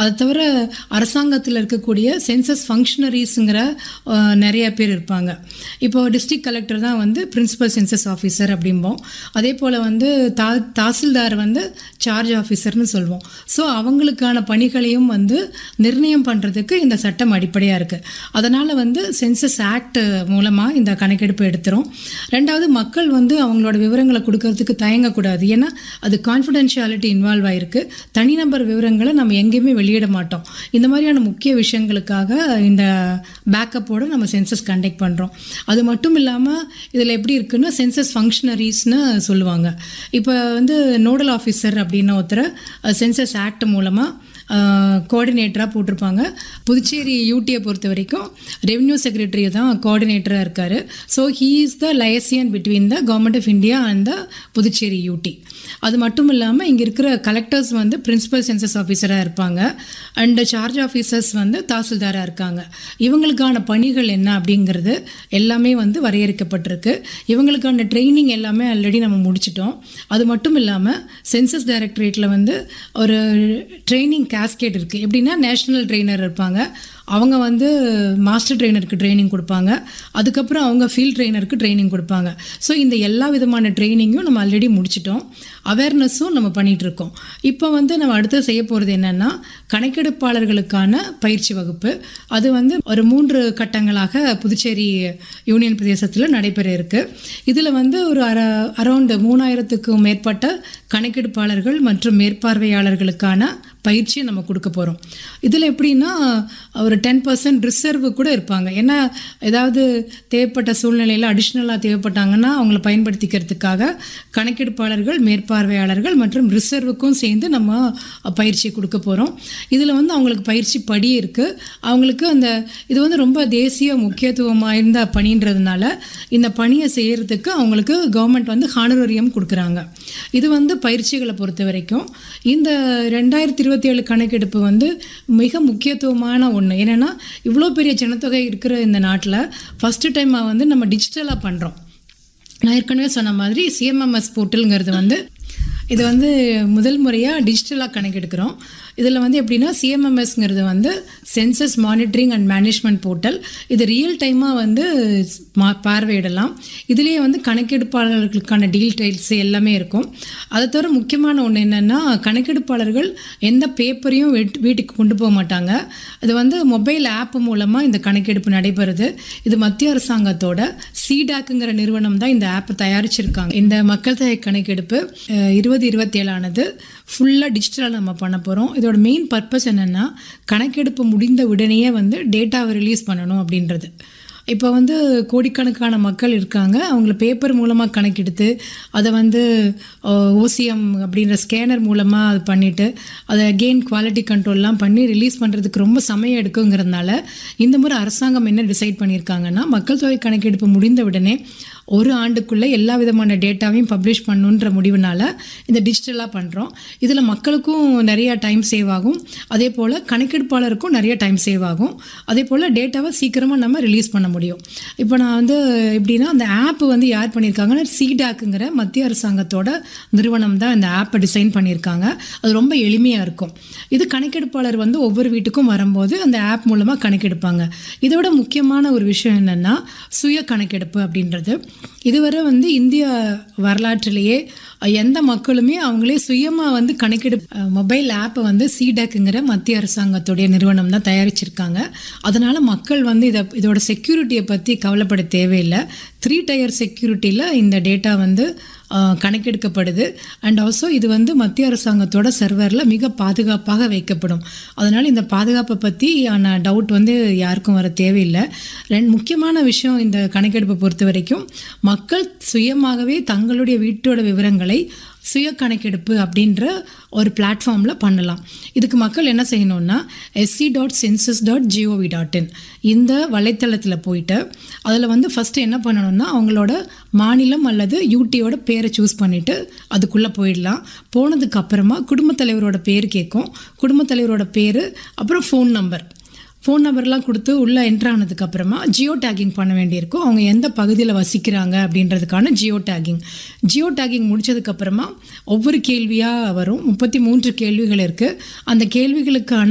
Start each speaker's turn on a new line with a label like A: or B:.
A: அதை தவிர அரசாங்கத்தில் இருக்கக்கூடிய சென்சஸ் ஃபங்க்ஷனரிஸுங்கிற நிறைய பேர் இருப்பாங்க இப்போ டிஸ்ட்ரிக்ட் கலெக்டர் தான் வந்து பிரின்சிபல் சென்சஸ் ஆஃபீஸர் அப்படிம்போம் அதே போல் வந்து தா தாசில்தார் வந்து சார்ஜ் ஆஃபீஸர்னு சொல்லுவோம் ஸோ அவங்களுக்கான பணிகளையும் வந்து நிர்ணயம் பண்ணுறதுக்கு இந்த சட்டம் அடிப்படையாக இருக்குது அதனால் வந்து சென்சஸ் ஆக்ட் மூலமாக இந்த கணக்கெடுப்பு எடுத்துரும் ரெண்டாவது மக்கள் வந்து அவங்களோட விவரங்களை கொடுக்கறதுக்கு தயங்கக்கூடாது ஏன்னா அது கான்ஃபிடென்ஷியாலிட்டி இன்வால்வ் ஆயிருக்கு தனிநபர் விவரங்களை நம்ம எங்கேயுமே வெளியிட மாட்டோம் இந்த மாதிரியான முக்கிய விஷயங்களுக்காக இந்த பேக்கப்போட நம்ம சென்சஸ் கண்டக்ட் பண்ணுறோம் அது மட்டும் இல்லாமல் இதில் எப்படி இருக்குன்னா சென்சஸ் ஃபங்க்ஷனரிஸ்னு சொல்லுவாங்க இப்போ வந்து நோடல் ஆஃபீஸர் அப்படின்னு ஒருத்தர் சென்சஸ் ஆக்ட் மூலமாக கோஆர்டினேட்டராக போட்டிருப்பாங்க புதுச்சேரி யூடியை பொறுத்த வரைக்கும் ரெவென்யூ செக்ரட்டரி தான் கோஆர்டினேட்டராக இருக்கார் so he is the liaison between the government of India and the Puducherry UT அது மட்டும் இல்லாமல் இங்கே இருக்கிற கலெக்டர்ஸ் வந்து பிரின்சிபல் சென்சஸ் ஆஃபீஸராக இருப்பாங்க அண்ட் சார்ஜ் ஆஃபீஸர்ஸ் வந்து தாசில்தாராக இருக்காங்க இவங்களுக்கான பணிகள் என்ன அப்படிங்கிறது எல்லாமே வந்து வரையறுக்கப்பட்டிருக்கு இவங்களுக்கான ட்ரைனிங் எல்லாமே ஆல்ரெடி நம்ம முடிச்சிட்டோம் அது மட்டும் இல்லாமல் சென்சஸ் டைரக்டரேட்டில் வந்து ஒரு ட்ரைனிங் கேஸ்கேட் இருக்குது எப்படின்னா நேஷ்னல் ட்ரெயினர் இருப்பாங்க அவங்க வந்து மாஸ்டர் ட்ரெயினருக்கு ட்ரைனிங் கொடுப்பாங்க அதுக்கப்புறம் அவங்க ஃபீல்ட் ட்ரெயினருக்கு ட்ரைனிங் கொடுப்பாங்க ஸோ இந்த எல்லா விதமான ட்ரைனிங்கும் நம்ம ஆல்ரெடி முடிச்சிட்டோம் அவேர்னஸும் நம்ம பண்ணிகிட்டு இருக்கோம் இப்போ வந்து நம்ம அடுத்து செய்ய போகிறது என்னென்னா கணக்கெடுப்பாளர்களுக்கான பயிற்சி வகுப்பு அது வந்து ஒரு மூன்று கட்டங்களாக புதுச்சேரி யூனியன் பிரதேசத்தில் நடைபெற இருக்குது இதில் வந்து ஒரு அர அரௌண்டு மூணாயிரத்துக்கும் மேற்பட்ட கணக்கெடுப்பாளர்கள் மற்றும் மேற்பார்வையாளர்களுக்கான பயிற்சியை நம்ம கொடுக்க போகிறோம் இதில் எப்படின்னா ஒரு டென் பர்சன்ட் ரிசர்வ் கூட இருப்பாங்க ஏன்னா ஏதாவது தேவைப்பட்ட சூழ்நிலையில் அடிஷ்னலாக தேவைப்பட்டாங்கன்னா அவங்கள பயன்படுத்திக்கிறதுக்காக கணக்கெடுப்பாளர்கள் மேற்பார்வையாளர்கள் மற்றும் ரிசர்வுக்கும் சேர்ந்து நம்ம பயிற்சி கொடுக்க போகிறோம் இதில் வந்து அவங்களுக்கு பயிற்சி படி இருக்குது அவங்களுக்கு அந்த இது வந்து ரொம்ப தேசிய முக்கியத்துவம் வாய்ந்த பணின்றதுனால இந்த பணியை செய்கிறதுக்கு அவங்களுக்கு கவர்மெண்ட் வந்து ஹானரோரியம் கொடுக்குறாங்க இது வந்து பயிற்சிகளை பொறுத்த வரைக்கும் இந்த ரெண்டாயிரத்தி இருபத்தி ஏழு கணக்கெடுப்பு வந்து மிக முக்கியத்துவமான ஒன்று என்னென்னா இவ்வளோ பெரிய ஜனத்தொகை இருக்கிற இந்த நாட்டில் ஃபஸ்ட்டு டைமாக வந்து நம்ம டிஜிட்டலாக பண்ணுறோம் நான் ஏற்கனவே சொன்ன மாதிரி சிஎம்எம்எஸ் போர்ட்டலுங்கிறது வந்து இது வந்து முதல் முறையாக டிஜிட்டலாக கணக்கெடுக்கிறோம் இதில் வந்து எப்படின்னா சிஎம்எம்எஸ்ங்கிறது வந்து census monitoring and management portal இது ரியல் டைமாக வந்து மா பார்வையிடலாம் இதுலேயே வந்து கணக்கெடுப்பாளர்களுக்கான டீடைல்ஸ் எல்லாமே இருக்கும் அதை தவிர முக்கியமான ஒன்று என்னென்னா கணக்கெடுப்பாளர்கள் எந்த பேப்பரையும் வீட்டுக்கு கொண்டு போக மாட்டாங்க அது வந்து மொபைல் ஆப் மூலமாக இந்த கணக்கெடுப்பு நடைபெறுது இது மத்திய அரசாங்கத்தோட சிடாக்குங்கிற நிறுவனம் தான் இந்த ஆப்பை தயாரிச்சிருக்காங்க இந்த மக்கள் தொகை கணக்கெடுப்பு இருபது இருபத்தி ஏழானது ஃபுல்லாக டிஜிட்டலாக நம்ம பண்ண போகிறோம் இதோட மெயின் பர்பஸ் என்னென்னா கணக்கெடுப்பு முடிந்த உடனேயே வந்து டேட்டாவை ரிலீஸ் பண்ணணும் அப்படின்றது இப்போ வந்து கோடிக்கணக்கான மக்கள் இருக்காங்க அவங்கள பேப்பர் மூலமாக கணக்கெடுத்து அதை வந்து ஓசிஎம் அப்படின்ற ஸ்கேனர் மூலமாக அது பண்ணிவிட்டு அதை அகெயின் குவாலிட்டி கண்ட்ரோல்லாம் பண்ணி ரிலீஸ் பண்ணுறதுக்கு ரொம்ப சமயம் எடுக்குங்கிறதுனால இந்த முறை அரசாங்கம் என்ன டிசைட் பண்ணியிருக்காங்கன்னா மக்கள் தொகை கணக்கெடுப்பு முடிந்த உடனே ஒரு ஆண்டுக்குள்ளே எல்லா விதமான டேட்டாவையும் பப்ளிஷ் பண்ணுன்ற முடிவுனால இந்த டிஜிட்டலாக பண்ணுறோம் இதில் மக்களுக்கும் நிறைய டைம் சேவ் ஆகும் அதே போல் கணக்கெடுப்பாளருக்கும் நிறைய டைம் சேவ் ஆகும் அதே போல் டேட்டாவை சீக்கிரமாக நம்ம ரிலீஸ் பண்ண முடியும் இப்போ நான் வந்து எப்படின்னா அந்த ஆப் வந்து யார் பண்ணியிருக்காங்கன்னா சிடாக்குங்கிற மத்திய அரசாங்கத்தோட நிறுவனம் தான் இந்த ஆப்பை டிசைன் பண்ணியிருக்காங்க அது ரொம்ப எளிமையாக இருக்கும் இது கணக்கெடுப்பாளர் வந்து ஒவ்வொரு வீட்டுக்கும் வரும்போது அந்த ஆப் மூலமாக கணக்கெடுப்பாங்க இதோட முக்கியமான ஒரு விஷயம் என்னென்னா சுய கணக்கெடுப்பு அப்படின்றது இதுவரை வந்து இந்திய வரலாற்றிலேயே எந்த மக்களுமே அவங்களே சுயமாக வந்து கணக்கெடு மொபைல் ஆப்பை வந்து சிடெக்குங்கிற மத்திய அரசாங்கத்துடைய நிறுவனம் தான் தயாரிச்சிருக்காங்க அதனால் மக்கள் வந்து இதை இதோட செக்யூரிட்டியை பற்றி கவலைப்பட தேவையில்லை த்ரீ டயர் செக்யூரிட்டியில் இந்த டேட்டா வந்து கணக்கெடுக்கப்படுது அண்ட் ஆல்சோ இது வந்து மத்திய அரசாங்கத்தோட சர்வரில் மிக பாதுகாப்பாக வைக்கப்படும் அதனால் இந்த பாதுகாப்பை பற்றியான டவுட் வந்து யாருக்கும் வர தேவையில்லை ரெண்டு முக்கியமான விஷயம் இந்த கணக்கெடுப்பை பொறுத்த வரைக்கும் மக்கள் சுயமாகவே தங்களுடைய வீட்டோட விவரங்களை சுய கணக்கெடுப்பு அப்படின்ற ஒரு பிளாட்ஃபார்மில் பண்ணலாம் இதுக்கு மக்கள் என்ன செய்யணும்னா SC dot census dot GOV dot in இந்த வலைத்தளத்தில் போயிட்டு அதில் வந்து ஃபஸ்ட்டு என்ன பண்ணணும்னா அவங்களோட மாநிலம் அல்லது யூடியோட பேரை சூஸ் பண்ணிவிட்டு அதுக்குள்ளே போயிடலாம் போனதுக்கு அப்புறமா குடும்பத் தலைவரோட பேர் கேட்கும் குடும்பத் தலைவரோட பேர் அப்புறம் ஃபோன் நம்பர் ஃபோன் நம்பர்லாம் கொடுத்து உள்ளே என்ட்ரு ஆனதுக்கப்புறமா ஜியோ டேக்கிங் பண்ண வேண்டியிருக்கும் அவங்க எந்த பகுதியில் வசிக்கிறாங்க அப்படின்றதுக்கான ஜியோ டேக்கிங் ஜியோ டேக்கிங் முடிச்சதுக்கப்புறமா ஒவ்வொரு கேள்வியாக வரும் முப்பத்தி மூன்று கேள்விகள் இருக்குது அந்த கேள்விகளுக்கான